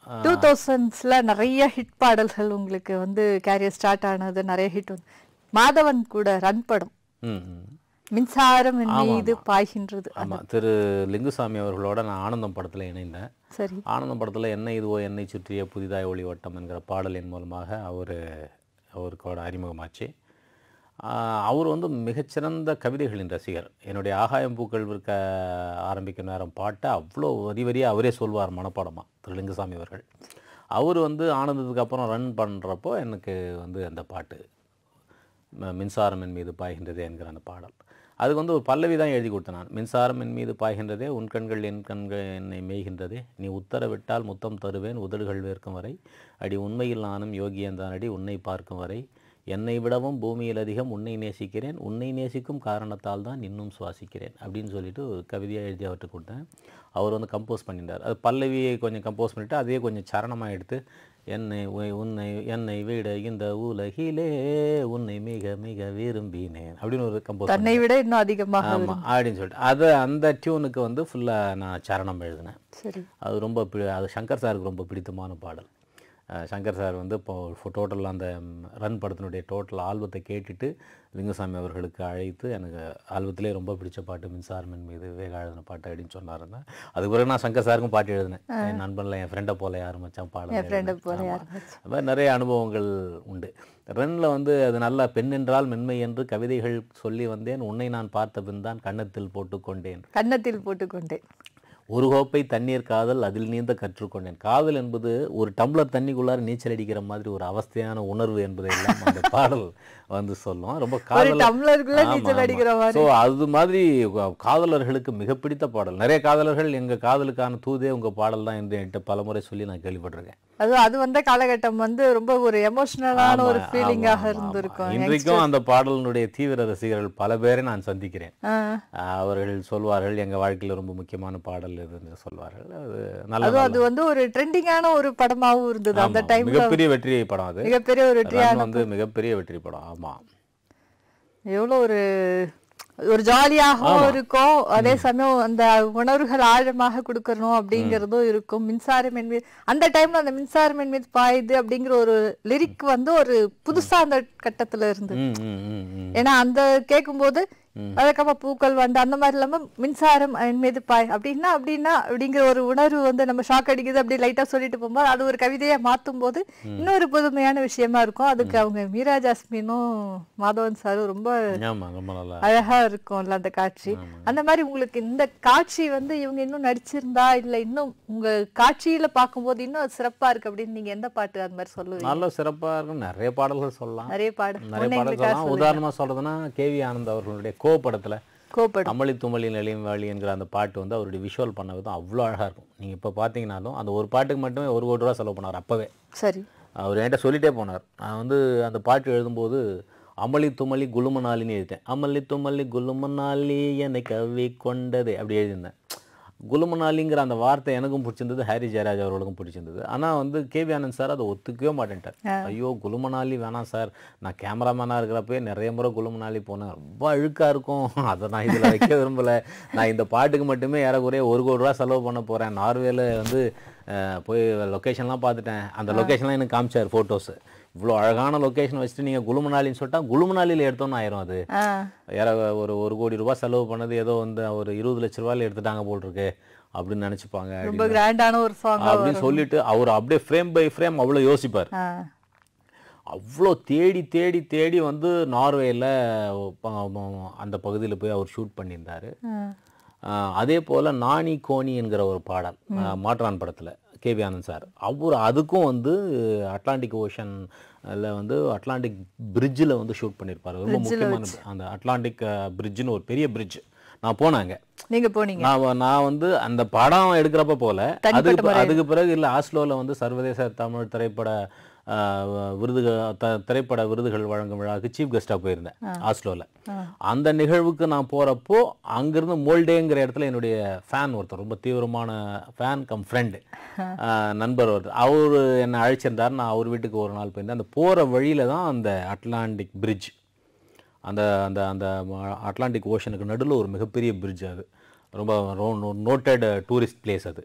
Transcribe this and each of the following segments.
Two தௌசண்ட்ஸ்ல நிறைய hit பாடல்கள் உங்களுக்கு வந்து கேரியர் ஸ்டார்ட் ஆனது நிறைய ஹிட் வந்து மாதவன் கூட ரன் படம் ம் ம். மின்சாரம் என் மீது பாய்கின்றது ஆமா திரு லிங்குசாமி அவர்களோட நான் ஆனந்தம் படத்துல இணைந்தேன் சரி ஆனந்தம் படத்துல என்ன இதுவோ என்னை சுற்றிய புதிதாய் ஒளி வட்டம் என்கிற பாடலின் மூலமாக அவர் அவருக்கோட அறிமுகமாச்சு ஆஹ் அவர் வந்து மிகச்சிறந்த கவிதைகளின் ரசிகர் என்னுடைய ஆகாயம் பூக்கள் விற்க ஆரம்பிக்கும் நேரம் பாட்டை அவ்வளோ வரி வரியாக அவரே சொல்வார் மனப்பாடமாக திரு லிங்குசாமி அவர்கள் அவர் வந்து ஆனந்தத்துக்கு அப்புறம் ரன் பண்ணுறப்போ எனக்கு வந்து அந்த பாட்டு ம- மின்சாரம் என் மீது பாய்கின்றதே என்கிற அந்த பாடல் அதுக்கு வந்து ஒரு பல்லவி தான் எழுதி கொடுத்தேன் நான் மின்சாரம் என் மீது பாய்கின்றதே உன் கண்கள் என் கண்கள் என்னை மேய்கின்றதே நீ உத்தரவிட்டால் முத்தம் தருவேன் உதடுகள் வேர்க்கும் வரை அடி உண்மையில் நானும் யோகியந்தான் அடி உன்னை பார்க்கும் வரை என்னை விடவும் பூமியில் அதிகம் உன்னை நேசிக்கிறேன் உன்னை நேசிக்கும் காரணத்தால் தான் இன்னும் சுவாசிக்கிறேன் அப்படின்னு சொல்லிட்டு ஒரு கவிதையாக எழுதி அவர்கிட்ட கொடுத்தேன் அவர் வந்து கம்போஸ் பண்ணிட்டார் அது பல்லவியை கொஞ்சம் கம்போஸ் பண்ணிவிட்டு அதையே கொஞ்சம் சரணமாக எடுத்து என்னை உ- உன்னை என்னை விட இந்த உலகிலே உன்னை மிக மிக விரும்பினேன் அப்படின்னு ஒரு கம்போஸ் தன்னை விட இன்னும் அதிகமாக ஆமாம் அப்படின்னு சொல்லிட்டு அது அந்த டியூனுக்கு வந்து ஃபுல்லாக நான் சரணம் எழுதினேன் சரி அது ரொம்ப பி அது சங்கர் சாருக்கு ரொம்ப பிடித்தமான பாடல் அஹ் சங்கர் சார் வந்து இப்போ டோட்டல் அந்த ரன் படத்தினுடைய டோட்டல் ஆல்பத்தை கேட்டுட்டு லிங்குசாமி அவர்களுக்கு அழைத்து எனக்கு ஆல்பத்திலே ரொம்ப பிடிச்ச பாட்டு மின்சாரமின் மீது வேக எழுதின பாட்டு அப்படின்னு சொன்னாருங்க அதுக்கு பிறகு நான் சங்கர் சாருக்கும் பாட்டு எழுதினேன் என் நண்பனில் என் ஃப்ரெண்டை போல யாரும் மச்சான் பாடல் என் ஃப்ரெண்டை எழுதினேன். போல ஆமா. யாரும் மச்சான். அது மாதிரி நிறைய அனுபவங்கள் உண்டு ரன்ல வந்து அது நல்லா பெண் என்றால் மென்மை என்று கவிதைகள் சொல்லி வந்தேன் உன்னை நான் பார்த்த பின் தான் கன்னத்தில் போட்டுக்கொண்டேன் கன்னத்தில் போட்டுக்கொண்டேன் ஒரு கோப்பை தண்ணீர் காதல் அதில் நீந்த கற்றுக்கொண்டேன் காதல் என்பது ஒரு டம்ளர் தண்ணிக்குள்ளார நீச்சல் அடிக்கிற மாதிரி ஒரு அவஸ்தையான உணர்வு என்பதை எல்லாம் அந்த பாடல் வந்து சொல்லும் ரொம்ப காதல் டம்ளருக்குள்ள நீச்சல் அடிக்கிற மாதிரி ஸோ அது மாதிரி கா- காதலர்களுக்கு மிக பிடித்த பாடல் நிறைய காதலர்கள் எங்க காதலுக்கான தூதே உங்க பாடல் தான் என்று என்கிட்ட பலமுறை சொல்லி நான் கேள்விப்பட்டிருக்கேன் அது அது வந்த காலகட்டம் வந்து ரொம்ப ஒரு எமோஷனலான ஆமா, ஒரு ஆமா, ஃபீலிங்காக ஆமா, இருந்திருக்கும் ஆமா. இன்றைக்கும் அந்த பாடலினுடைய தீவிர ரசிகர்கள் பல பேரை நான் சந்திக்கிறேன் ஆ. ஆஹ் அவர்கள் சொல்வார்கள் எங்க வாழ்க்கையில ரொம்ப முக்கியமான பாடல் இது என்று சொல்வார்கள் அது நல்ல அதுவும் அது வந்து ஒரு ட்ரெண்டிங்கான ஒரு படமாவும் இருந்தது அந்த ஆமா, டைம்ல மிகப்பெரிய வெற்றி படம் அது மிகப்பெரிய ஒரு ரன் வந்து மிகப்பெரிய வெற்றி படம் ஆமா எவ்வளவு ஒரு ஒரு ஜாலியாகவும் இருக்கும் அதே சமயம் அந்த உணர்வுகள் ஆழமாக கொடுக்கணும் அப்படிங்கறதும் இருக்கும் மின்சாரம் என் மீது அந்த டைம்ல அந்த மின்சாரம் என் மீது பாயுது அப்படிங்கிற ஒரு லிரிக் வந்து ஒரு புதுசா அந்த கட்டத்துல இருந்து ம், ம், ம், ம். ஏன்னா அந்த கேட்கும்போது அதுக்கப்புறம் பூக்கள் வந்து அந்த மாதிரி இல்லாம மின்சாரம் என் மீது பாய் அப்படின்னா அப்படின்னா அப்படிங்கிற ஒரு உணர்வு வந்து நம்ம ஷாக் அடிக்குது அப்படி லைட்டா சொல்லிட்டு போகும்போது அது ஒரு கவிதையா மாத்தும் போது இன்னொரு புதுமையான விஷயமா இருக்கும் அதுக்கு அவங்க மீரா ஜாஸ்மினும் மாதவன் சாரும் ரொம்ப ஆமா ரொம்ப நல்லா அழகா இருக்கும்ல அந்த காட்சி அந்த மாதிரி உங்களுக்கு இந்த காட்சி வந்து இவங்க இன்னும் நடிச்சிருந்தா இல்ல இன்னும் உங்க காட்சியில பார்க்கும்போது இன்னும் அது சிறப்பா இருக்கு அப்படின்னு நீங்க எந்த பாட்டு அது மாதிரி சொல்லுவீங்க நல்ல சிறப்பா இருக்கும் நிறைய பாடல்கள் சொல்லலாம் நிறைய பாடு நிறைய ஒண்ணு பாடல் எங்களுக்காக சொல்லலாம் உதாரணமா சொல்றதுன்னா கேவி ஆனந்த் அவர்களுடைய கோ படத்துல கோபடு அமளி துமளி நிலையும் வாழி என்கிற அந்த பாட்டு வந்து அவருடைய விஷுவல் பண்ண விதம் அவ்வளோ அழகா இருக்கும் நீங்க இப்ப பாத்தீங்கன்னாலும் அந்த ஒரு பாட்டுக்கு மட்டுமே ஒரு கோடி ரூபா செலவு பண்ணார் அப்பவே சரி அவர் என்கிட்ட சொல்லிட்டே போனார் நான் வந்து அந்த பாட்டு எழுதும்போது அமளி துமளி குலுமனாலின்னு எழுதிட்டேன் அமளி துமளி குலுமனாலி என்னை கவி கொண்டது அப்படி எழுதியிருந்தேன் குலுமனாலிங்கிற அந்த வார்த்தை எனக்கும் பிடிச்சிருந்தது ஹாரி ஜெயராஜ் அவர்களுக்கும் பிடிச்சிருந்தது ஆனால் வந்து கேவி ஆனந்த் சார் அதை ஒத்துக்கவே மாட்டேன்ட்டார் ஐயோ குலுமனாலி வேணாம் சார் நான் கேமராமேனாக இருக்கிறப்பவே நிறைய முறை குலுமனாலி போனேன் ரொம்ப அழுக்காக இருக்கும் அதை நான் இதில் வைக்க விரும்பலை நான் இந்த பாட்டுக்கு மட்டுமே ஏறக்குறைய ஒரு கோடி ரூபா செலவு பண்ண போகிறேன் நார்வேல வந்து அஹ், போய் லொக்கேஷன்லாம் பார்த்துட்டேன் அந்த லொக்கேஷன்லாம் எனக்கு காமிச்சார் ஃபோட்டோஸு இவ்வளோ அழகான லொக்கேஷன் வச்சுட்டு நீங்கள் குலுமனாலின்னு சொல்லிட்டா குலுமனாலியில் எடுத்தோன்னு ஆயிரும் அது ஆ ஏற ஒரு ஒரு கோடி ரூபாய் செலவு பண்ணது ஏதோ வந்து ஒரு இருபது லட்ச ரூபாயில எடுத்துட்டாங்க போல் இருக்கு அப்படின்னு நினச்சிப்பாங்க ரொம்ப கிராண்டான ஒரு சாங் அப்படின்னு சொல்லிட்டு அவர் அப்படியே ஃப்ரேம் பை ஃப்ரேம் அவ்வளோ யோசிப்பார் அவ்வளோ தேடி தேடி தேடி வந்து நார்வேயில் அந்த பகுதியில் போய் அவர் ஷூட் பண்ணியிருந்தாரு ஆஹ் அதே போல் நாணி கோணி என்கிற ஒரு பாடல் ஆஹ் மாற்றான் படத்தில் கேவி ஆனந்த் சார் அவர் அதுக்கும் வந்து அட்லாண்டிக் ஓஷன்ல வந்து அட்லாண்டிக் பிரிட்ஜில் வந்து ஷூட் பண்ணியிருப்பாரு ரொம்ப முக்கியமான அந்த அட்லாண்டிக் பிரிட்ஜ்னு ஒரு பெரிய பிரிட்ஜ் நான் போனாங்க நீங்க போனீங்க நான் வ- நான் வந்து அந்த படம் எடுக்கிறப்ப போல அதுக்கு பி- அதுக்கு பிறகு இல்லை ஆஸ்லோவில் வந்து சர்வதேச தமிழ் திரைப்பட ஆஹ், விருதுகள் த- திரைப்பட விருதுகள் வழங்கும் விழாவுக்கு சீஃப் கெஸ்ட்டாக போயிருந்தேன் ஆஸ்லோவில் அந்த நிகழ்வுக்கு நான் போகிறப்போ அங்கேருந்து மோல்டேங்கிற இடத்துல என்னுடைய ஃபேன் ஒருத்தர் ரொம்ப தீவிரமான ஃபேன் கம் ஃப்ரெண்டு நண்பர் ஒருத்தர் அவர் என்னை அழைச்சிருந்தார் நான் அவர் வீட்டுக்கு ஒரு நாள் போயிருந்தேன் அந்த போகிற வழியில தான் அந்த அட்லாண்டிக் பிரிட்ஜ் அந்த அந்த அந்த ம- அட்லாண்டிக் ஓஷனுக்கு நடுவில் ஒரு மிகப்பெரிய பிரிட்ஜ் அது ரொம்ப நோட்டட் டூரிஸ்ட் பிளேஸ் அது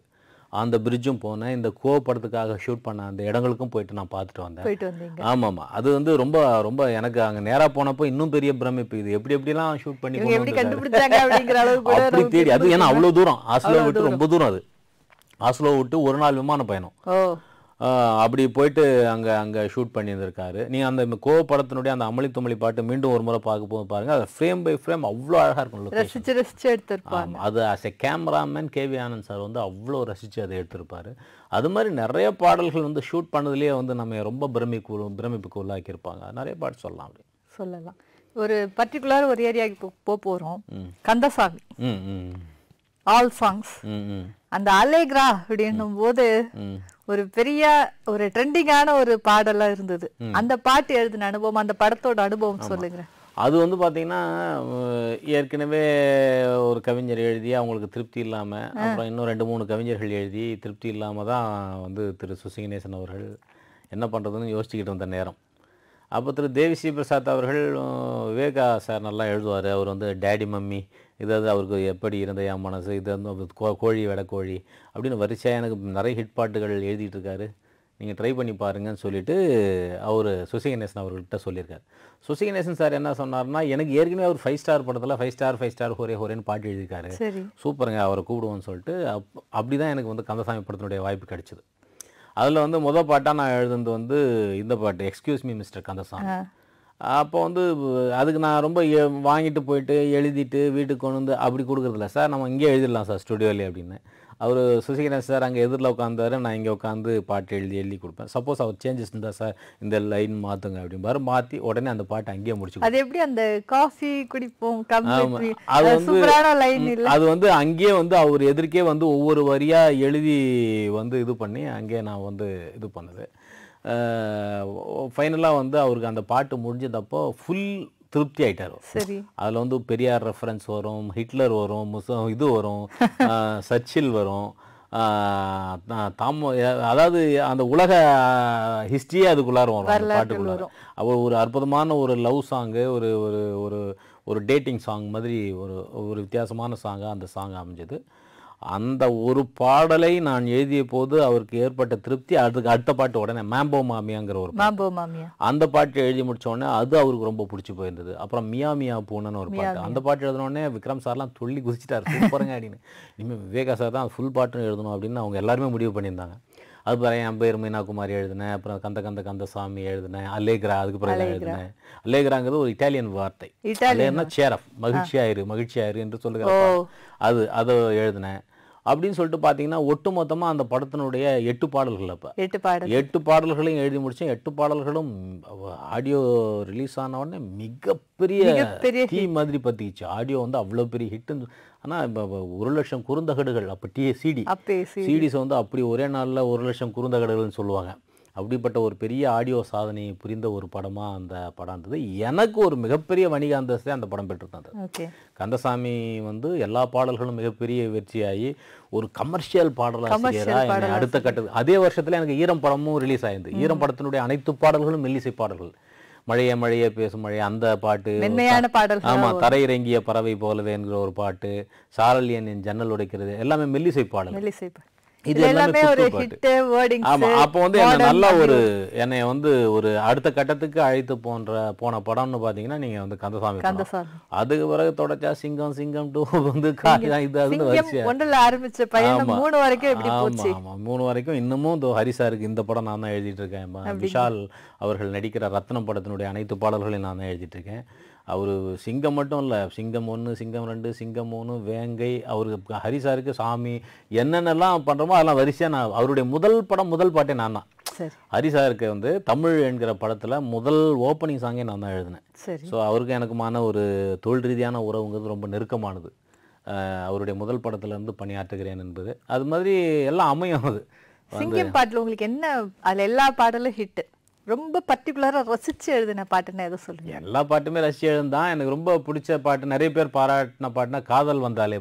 அந்த பிரிட்ஜும் போனேன் இந்த கோ படத்துக்காக ஷூட் பண்ண அந்த இடங்களுக்கும் போயிட்டு நான் பார்த்துட்டு வந்தேன் போயிட்டு வந்தீங்க ஆமாம் ஆமாம் அது வந்து ரொம்ப ரொம்ப எனக்கு அங்கே நேராக போனப்போ இன்னும் பெரிய பிரமிப்பு இது எப்படி எப்படிலாம் ஷூட் பண்ணி இவங்க கொண்டு எப்படி வந்திருக்காரு. கண்டுபிடிச்சாங்க அப்படிங்கிற அளவுக்கு கூட அப்படி நமக்கு தேடி அது ஏன்னா அவ்வளோ தூரம் ஆஸ்லோ அவ்வளவு விட்டு ரொம்ப தூரம் அது ஆஸ்லோ விட்டு ஒரு நாள் விமான பயணம் ஓ ஆஹ் அப்படி போயிட்டு அங்கே அங்கே ஷூட் பண்ணியிருந்திருக்காரு நீங்கள் அந்த கோ படத்தினுடைய அந்த அமளி துமளி பாட்டு மீண்டும் ஒரு முறை பார்க்க போது பாருங்க அது ஃப்ரேம் பை ஃப்ரேம் அவ்வளோ அழகாக இருக்கும் location. ரசிச்சு ரசிச்சு எடுத்திருப்பாங்க ஆமா. அது as a cameraman KV Anand sir வந்து அவ்வளோ ரசித்து அதை எடுத்திருப்பாரு அது மாதிரி நிறைய பாடல்கள் வந்து ஷூட் பண்ணதுலேயே வந்து நம்ம ரொம்ப பிரமிப்பு பிரமிப்புக்கு உள்ளாக்கியிருப்பாங்க நிறைய பாட்டு சொல்லலாம் அப்படி சொல்லலாம் ஒரு பர்டிகுலர் ஒரு ஏரியாவுக்கு போக போறோம் கந்தசாமி ம் ம் ஆல் சாங்ஸ் ம் ம் அந்த அலேக்ரா அப்படின்னும் போது ம் ஒரு பெரிய ஒரு ட்ரெண்டிங்கான ஒரு பாடலா இருந்தது அந்த பாட்டு எழுதின அனுபவம் அந்த படத்தோட அனுபவம் சொல்லுங்க அது வந்து பார்த்தீங்கன்னா அஹ், ஏற்கனவே ஒரு கவிஞர் எழுதி அவங்களுக்கு திருப்தி இல்லாமல் அப்புறம் இன்னும் ரெண்டு மூணு கவிஞர்கள் எழுதி திருப்தி இல்லாமல் தான் வந்து திரு சுசிகணேசன் அவர்கள் என்ன பண்ணுறதுன்னு யோசிச்சுக்கிட்டு இருந்த நேரம் அப்போ திரு தேவிஸ்ரீ பிரசாத் அவர்கள் அஹ், விவேகா சார் நல்லா எழுதுவார் அவர் வந்து டேடி மம்மி இதாவது அவருக்கு எப்படி இருந்த என் மனசு இது வந்து அவர் கோ- கோழி வெடை கோழி அப்படின்னு வரிசையாக எனக்கு நிறைய ஹிட் பாட்டுகள் எழுதிட்டு இருக்காரு நீங்கள் ட்ரை பண்ணி பாருங்கன்னு சொல்லிட்டு அவர் சுசிகணேசன் அவர்கள்ட்ட சொல்லியிருக்காரு சுசிகணேசன் சார் என்ன சொன்னார்னா எனக்கு ஏற்கனவே அவர் ஃபைவ் ஸ்டார் படத்தில் five star five star hooray ஹோரேன்னு பாட்டு எழுதியிருக்காரு சரி சூப்பருங்க அவரை கூப்பிடுவோன்னு சொல்லிட்டு அப் அப்படி தான் எனக்கு வந்து கந்தசாமி படத்தினுடைய வாய்ப்பு கிடைச்சிது அதில் வந்து முத பாட்டாக நான் எழுதுனது வந்து இந்த பாட்டு எக்ஸ்கியூஸ் மீ மிஸ்டர் கந்தசாமி அப்போ வந்து அதுக்கு நான் ரொம்ப எ- வாங்கிட்டு போயிட்டு எழுதிட்டு வீட்டுக்கு கொண்டு வந்து அப்படி கொடுக்குறதில்ல சார் நம்ம இங்கே எழுதிடலாம் சார் ஸ்டுடியோலே அப்படின்னு அவர் சுசிகரன் சார் அங்கே எதிரில் உட்காந்தாரு நான் இங்கே உட்காந்து பாட்டு எழுதி எழுதி கொடுப்பேன் சப்போஸ் அவர் சேஞ்சஸ் இருந்தால் சார் இந்த லைன் மாற்றுங்க அப்படிம்பாரு மாற்றி உடனே அந்த பாட்டு அங்கேயே முடிச்சு அது எப்படி அந்த காஃபி குடிப்போம் ஆமா. கம்பி அது வந்து சூப்பரான லைன் ம், இல்ல அது வந்து அங்கேயே வந்து அவர் எதிர்க்கே வந்து ஒவ்வொரு வரியா எழுதி வந்து இது பண்ணி அங்கேயே நான் வந்து இது பண்ணது ஃபைனலாக வந்து அவருக்கு அந்த பாட்டு முடிஞ்சதப்போ ஃபுல் திருப்தி ஆயிட்டார் அவர். சரி அதில் வந்து பெரியார் ரெஃபரன்ஸ் வரும் ஹிட்லர் வரும் முச இது வரும் ஆஹ் சர்ச்சில் வரும் ஆஹ் தா- தாம அதாவது அந்த உலக ஹிஸ்ட்ரியே அதுக்குள்ளார வரும் அந்த பாட்டுக்குள்ளார அவர் ஒரு அற்புதமான ஒரு லவ் சாங்கு ஒரு ஒரு ஒரு ஒரு டேட்டிங் சாங் மாதிரி ஒரு ஒரு வித்தியாசமான சாங்காக அந்த சாங் அமைஞ்சது அந்த ஒரு பாடலை நான் எழுதிய போது அவருக்கு ஏற்பட்ட திருப்தி அதுக்கு அடுத்த பாட்டு உடனே மேம்போ மாமியாங்கிற ஒரு பாட்டு. மாம்போ மாமியா அந்த பாட்டு எழுதி முடிச்ச உடனே அது அவருக்கு ரொம்ப பிடிச்சி போயிருந்தது அப்புறம் மியா மியா பூனன்னு ஒரு பாட்டு அந்த பாட்டு எழுதின உடனே விக்ரம் சார்லாம் துள்ளி குதிச்சிட்டாரு சூப்பருங்க அப்படின்னு இனிமேல் விவேகா சார் தான் ஃபுல் பாட்டும் எழுதணும் அப்படின்னு அவங்க எல்லாருமே முடிவு பண்ணியிருந்தாங்க அது பிறகு என் பேர் மீனாகுமாரி எழுதினேன் அப்புறம் கந்த கந்த கந்தசாமி எழுதினேன் அலேக்ரா அதுக்கு பிறகு தான் எழுதினேன் அலேக்ராங்கிறது ஒரு இட்டாலியன் வார்த்தை இட்டாலியன் அலேன்னா சேரப் மகிழ்ச்சியாயிரு மகிழ்ச்சியாயிரு என்று சொல்லுகிற ஓ. பாட்டு. அது அதை எழுதினேன் அப்படின்னு சொல்லிட்டு பார்த்தீங்கன்னா ஒட்டுமொத்தமா அந்த படத்தினுடைய எட்டு பாடல்கள் அப்போ எட்டு பாடல் எட்டு பாடல்களையும் எழுதி முடிச்சேன் எட்டு பாடல்களும் ஆடியோ ரிலீஸ் ஆன உடனே மிகப்பெரிய மிகப்பெரிய தீ மாதிரி பத்திக்கிச்சு ஆடியோ வந்து அவ்வளோ பெரிய ஹிட்னு ஆனால் இப்போ ஒரு லட்சம் குறுந்தகடுகள் அப்போ டி சிடி அப்பே சி சிடிஸ் வந்து அப்படி ஒரே நாளில் ஒரு லட்சம் குறுந்தகடுகள்னு சொல்லுவாங்க அப்படிப்பட்ட ஒரு பெரிய ஆடியோ சாதனையை புரிந்த ஒரு படமாக அந்த படம் இருந்தது எனக்கு ஒரு மிகப்பெரிய வணிக அந்தஸ்தே அந்த படம் பெற்றுத்தந்தது ஓகே கந்தசாமி வந்து எல்லா பாடல்களும் மிகப்பெரிய வெற்றியாகி ஒரு கமர்ஷியல் பாடலாசிரியரா என்னை அடுத்த கட்டத்துக்கு அதே வருஷத்துல எனக்கு ஈரம் படமும் ரிலீஸ் ஆயிருந்தது ஈரம் படத்தினுடைய அனைத்து பாடல்களும் மெல்லிசை பாடல்கள் மழையே மழையே பேசும் மழை அந்த பாட்டு மென்மையான பாடல்கள் ஆமா தரையிறங்கிய பறவை போலவே என்கிற ஒரு பாட்டு சாரலியன் என் ஜன்னல் உடைக்கிறது எல்லாமே மெல்லிசை பாடல் மெல்லிசை பா- இது இதுல எல்லாமே எல்லாமே ஒரு குத்து ஹிட் வேர்டிங் ஆமா அப்போ வந்து என்ன நல்ல ஒரு என்னை வந்து ஒரு அடுத்த கட்டத்துக்கு அழைத்து போன்ற போன படம்னு பாத்தீங்கன்னா நீங்க வந்து கந்தசாமி படம். கந்தசாமி அதுக்கு பிறகு தொடச்சா சிங்கம் சிங்கம் டூ வந்து காய் தான் இது அதுன்னு சிங்கம் வரிசையா ஒன்றுல ஆரம்பிச்ச பயணம் ஆமா. மூணு வரைக்கும் எப்படி ஆமா போச்சு ஆமா மூணு வரைக்கும் இன்னமும் இதோ ஹரிசாருக்கு இந்த படம் நான் தான் எழுதிட்டு இருக்கேன் ப- விஷால் அவர்கள் நடிக்கிற ரத்னம் படத்தினுடைய அனைத்து பாடல்களையும் நான் தான் எழுதிட்டு இருக்கேன் அவரு சிங்கம் மட்டும் இல்ல சிங்கம் ஒன்று சிங்கம் ரெண்டு சிங்கம் மூணு வேங்கை அவருக்கு ஹரிசாருக்கு சாமி என்னென்னலாம் பண்றோமோ அதெல்லாம் வரிசையா நான் அவருடைய முதல் படம் முதல் பாட்டே நான் தான் சரி ஹரிசாருக்கு வந்து தமிழ் என்கிற படத்துல முதல் ஓப்பனிங் சாங்கே நான் தான் எழுதினேன் சரி ஸோ அவருக்கு எனக்குமான ஒரு தொழில் ரீதியான உறவுங்கிறது ரொம்ப நெருக்கமானது அஹ் அவருடைய முதல் படத்துல இருந்து பணியாற்றுகிறேன் என்பது அது மாதிரி எல்லாம் அமையும் அது சிங்கம் பாட்டுல உங்களுக்கு என்ன அதுல எல்லா பாடலும் ஹிட் ரொம்ப பர்டிகுலரா ரசிச்சு எழுதின பாட்டுன்னா எதை சொல்லுங்க எல்லா பாட்டுமே ரசிச்சு எழுந்தான் எனக்கு ரொம்ப பிடிச்ச பாட்டு நிறைய பேர் பாராட்டின பாட்டுனா காதல் வந்தாலே பாட்டு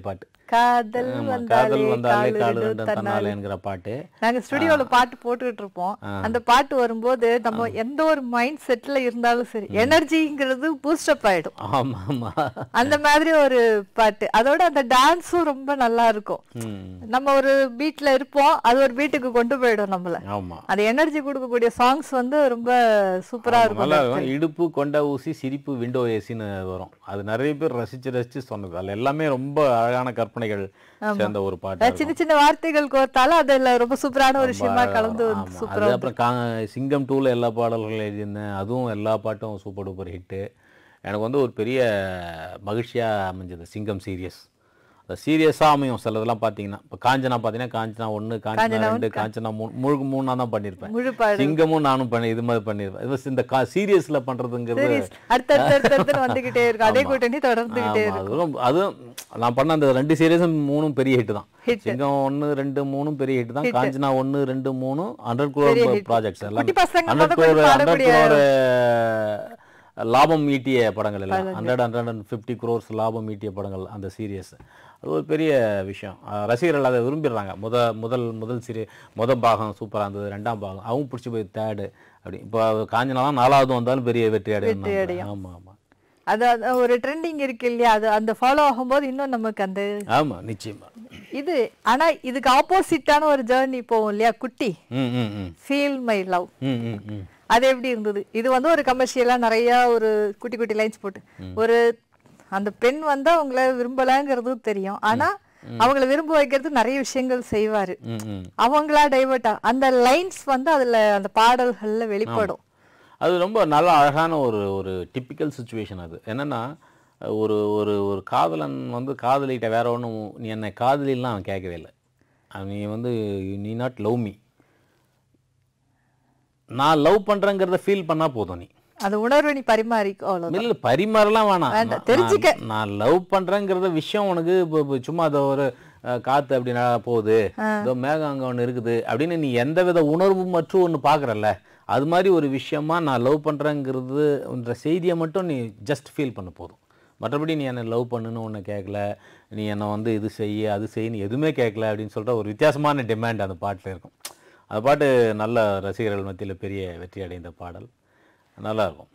காதல் ஆமா, வந்தாலே காதல் வந்தாலே காலு காலு ரெண்டும் ரெண்டும் தன்னாலே. தன்னாலே என்கிற பாட்டு நாங்க ஸ்டுடியோல பாட்டு போட்டுக்கிட்டு இருப்போம் அந்த பாட்டு வரும்போது நம்ம எந்த ஒரு மைண்ட் செட்ல இருந்தாலும் சரி எனர்ஜிங்கிறது பூஸ்ட் அப் ஆயிடும் ஆமா ஆமா அந்த மாதிரி ஒரு பாட்டு அதோட அந்த டான்ஸும் ரொம்ப நல்லா இருக்கும் ம், நம்ம ஒரு பீட்ல இருப்போம் அது ஒரு பீட்டுக்கு கொண்டு போயிடும் நம்மள ஆமா அந்த எனர்ஜி கொடுக்கக்கூடிய சாங்ஸ் வந்து ரொம்ப சூப்பரா இருக்கும் நல்லா இருக்கும் இடுப்பு கொண்ட ஊசி சிரிப்பு விண்டோ ஏசின்னு வரும் அது நிறைய பேர் ரசிச்சு ரசிச்சு சொன்னது அதில் எல்லாமே ரொம்ப அழகான கற்பனைகள் சேர்ந்த ஒரு பாட்டு அதாவது சின்ன சின்ன வார்த்தைகள் கோர்த்தாலும் அதுல ரொம்ப சூப்பரான ஒரு விஷயமா கலந்து வந்து ஆமா. சூப்பரா அது அப்புறம் கா சிங்கம் டூல எல்லா பாடல்களும் எழுதியிருந்தேன் அதுவும் எல்லா பாட்டும் சூப்பர் டூப்பர் ஹிட்டு எனக்கு வந்து ஒரு பெரிய மகிழ்ச்சியா அமைஞ்சது சிங்கம் சீரியஸ் அந்த சீரியஸாக அமையும் சிலதெல்லாம் பார்த்தீங்கன்னா இப்போ காஞ்சனா பார்த்தீங்கன்னா காஞ்சனா ஒன்று காஞ்சனா ரெண்டு காஞ்சனா மூணு முழுக்க மூணா தான் பண்ணியிருப்பேன் முழு பாடு சிங்கமும் நானும் பண்ணி இது மாதிரி பண்ணியிருப்பேன் இது இந்த கா சீரியஸில் பண்ணுறதுங்கிறது அடுத்தடுத்து அடுத்தடுத்து வந்துகிட்டே இருக்கும் அதே கூட்டணி தொடர்ந்துகிட்டே ஆமா, அது ரொம்ப- அதுவும் நான் பண்ண அந்த ரெண்டு சீரியஸும் மூணும் பெரிய ஹிட் தான் சிங்கம் ஒன்று ரெண்டு மூணும் பெரிய ஹிட் தான் காஞ்சனா ஒன்று ரெண்டு மூணு ஹண்ட்ரட் குரோர் ப்ராஜெக்ட்ஸ் எல்லாம் குட்டி பசங்க ஹண்ட்ரட் முதல் கொண்டு குரோர் ஹண்ட்ரட் பாடக்கூடிய குரோர் லாபம் ஈட்டிய படங்கள் எல்லாம் hundred hundred and fifty crores லாபம் ஈட்டிய படங்கள் அந்த சீரியஸ் அது ஒரு பெரிய விஷயம் அஹ் ரசிகர்கள் அதை விரும்பிடுறாங்க முத முதல் முதல் சீரி முத பாகம் சூப்பராக இருந்தது ரெண்டாம் பாகம் அவங்க பிடிச்சி போய் தேர்டு அப்படி இப்போ காஞ்சனா தான் நாலாவது வந்தாலும் பெரிய வெற்றி அடையும் ஆமாம் ஆமாம் அது அது ஒரு ட்ரெண்டிங் இருக்கு இல்லையா அது அந்த ஃபாலோ ஆகும்போது இன்னும் நமக்கு அந்த ஆமாம் நிச்சயமா இது ஆனா இதுக்கு ஆப்போசிட்டான ஒரு ஜேர்னி போகும் இல்லையா குட்டி ம் ம் ம் ஃபீல் மை லவ் ம் ம் ம் அது எப்படி இருந்தது இது வந்து ஒரு கமர்ஷியலா நிறைய ஒரு குட்டி குட்டி லைன்ஸ் போட்டு ஒரு அந்த பெண் வந்து அவங்கள விரும்பலங்கிறது தெரியும் ஆனா அவங்கள விரும்ப வைக்கிறதுக்கு நிறைய விஷயங்கள் செய்வாரு ம் ம் அவங்களா டைவர்ட்டா அந்த லைன்ஸ் வந்து அதுல அந்த பாடல்கள்ல வெளிப்படும் அது ரொம்ப நல்ல அழகான ஒரு ஒரு டிப்பிக்கல் சுச்சுவேஷன் அது என்னன்னா ஒரு ஒரு ஒரு காதலன் வந்து காதலிட்ட வேற ஒன்றும் நீ என்னை காதலிலாம் அவன் கேட்கவே இல்லை அவன் நீ வந்து நீ நாட் லவ் மீ நான் லவ் பண்றேங்கிறத ஃபீல் பண்ணா போதும் நீ அந்த உணர்வை நீ பரிமாறிக்கோ அவ்வளவு இல்ல பரிமாறலாம் வேணாம் வேண்டாம், நான்- தெரிஞ்சுக்க. நான் லவ் பண்றேங்கிறத விஷயம் உனக்கு இப்போ இப்போ சும்மா அதை ஒரு அஹ், காத்து அப்படி ந- போகுது இதோ மேகம் அங்க ஒண்ணு இருக்குது அப்படின்னு நீ எந்த வித உணர்வு மற்றும் ஒன்று பார்க்குறல்ல அது மாதிரி ஒரு விஷயமா நான் லவ் பண்றேங்கிறதுன்ற செய்தியை மட்டும் நீ ஜஸ்ட் ஃபீல் பண்ண போதும் மற்றபடி நீ என்னை லவ் பண்ணுன்னு ஒன்று கேட்கல நீ என்னை வந்து இது செய்ய அது செய்யன்னு எதுவுமே கேட்கல அப்படின்னு சொல்லிட்டு ஒரு வித்தியாசமான டிமாண்ட் அந்த பாட்டில் இருக்கும் அந்த பாட்டு நல்ல ரசிகர்கள் மத்தியில் பெரிய வெற்றி அடைந்த பாடல் நல்லா இருக்கும்